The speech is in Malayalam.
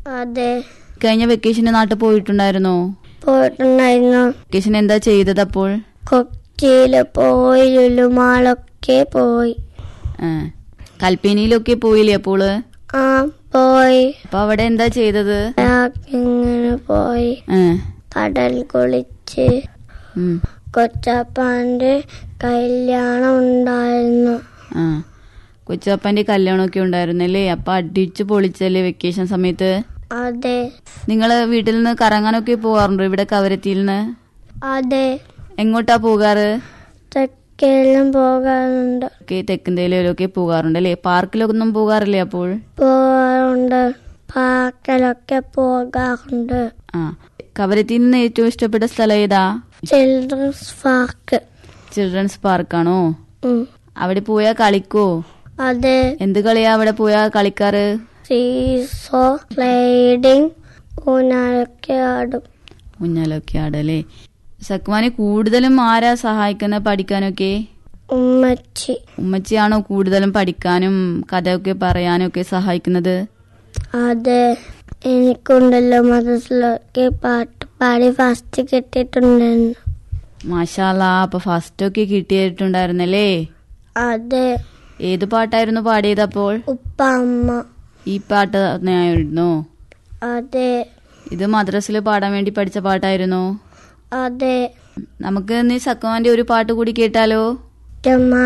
അതെ കഴിഞ്ഞ വെക്കേഷന് നാട്ടിൽ പോയിട്ടുണ്ടായിരുന്നോ പോയിട്ടുണ്ടായിരുന്നു വെക്കേഷൻ എന്താ ചെയ്തത് അപ്പോൾ കൊച്ചിയില് പോയി ലുലുമാളൊക്കെ പോയി ആ, കൽപ്പേനിയിലൊക്കെ പോയില്ലേ അപ്പോള് ആ പോയി അപ്പൊ അവിടെ എന്താ ചെയ്തത് ഇങ്ങനെ പോയി ആ, കടൽ കുളിച്ച് ഉം, കൊച്ചാപ്പാന്റെ കല്യാണം ഉണ്ടായിരുന്നു ആ കൊച്ചപ്പന്റെ കല്യാണമൊക്കെ ഉണ്ടായിരുന്നല്ലേ അപ്പൊ അടിച്ചു പൊളിച്ചല്ലേ വെക്കേഷൻ സമയത്ത് അതെ നിങ്ങള് വീട്ടിൽ നിന്ന് കറങ്ങാനൊക്കെ പോകാറുണ്ടോ ഇവിടെ കവരത്തിയിൽ നിന്ന് അതെ എങ്ങോട്ടാ പോകാറ് തെക്കെല്ലാം പോകാറുണ്ട് ഒക്കെ തെക്കുന്തേലൊക്കെ പോകാറുണ്ട് അല്ലേ പാർക്കിലൊന്നും പോകാറില്ലേ അപ്പോൾ പോകാറുണ്ട് പാർക്കിലൊക്കെ പോകാറുണ്ട് ആ കവരത്തിയിൽ നിന്ന് ഏറ്റവും ഇഷ്ടപ്പെട്ട സ്ഥലം ഏതാ ചിൽഡ്രൻസ് പാർക്ക് ചിൽഡ്രൻസ് പാർക്കാണോ ഉം. അവിടെ പോയാ കളിക്കോ അതെ എന്ത് കളിയാ അവിടെ പോയാ കളിക്കാറ് സീസോ സ്ലൈഡിങ് ഊനാലൊക്കെ ആടും ഊഞ്ഞാലൊക്കെ ആടല്ലേ സക്മാനെ കൂടുതലും ആരാ സഹായിക്കുന്നത് പഠിക്കാനൊക്കെ ഉമ്മച്ചി ഉമ്മച്ചിയാണോ കൂടുതലും പഠിക്കാനും കഥയൊക്കെ പറയാനും ഒക്കെ സഹായിക്കുന്നത് അതെ എനിക്കുണ്ടല്ലോ മതത്തിലൊക്കെ പാട്ട് പാടി ഫസ്റ്റ് കിട്ടിയിട്ടുണ്ടായിരുന്നു മാഷാല്ല അപ്പൊ ഫസ്റ്റ് ഒക്കെ കിട്ടിയിട്ടുണ്ടായിരുന്നല്ലേ അതെ ഏത് പാട്ടായിരുന്നു പാടിയത് അപ്പോൾ ഉപ്പ അമ്മ ഈ പാട്ട് തന്നെയായിരുന്നോ അതെ ഇത് മദ്രസിൽ പാടാൻ വേണ്ടി പഠിച്ച പാട്ടായിരുന്നോ അതെ നമുക്ക് നീ സക്കുമാന്റെ ഒരു പാട്ട് കൂടി കേട്ടാലോ ചുമ്മാ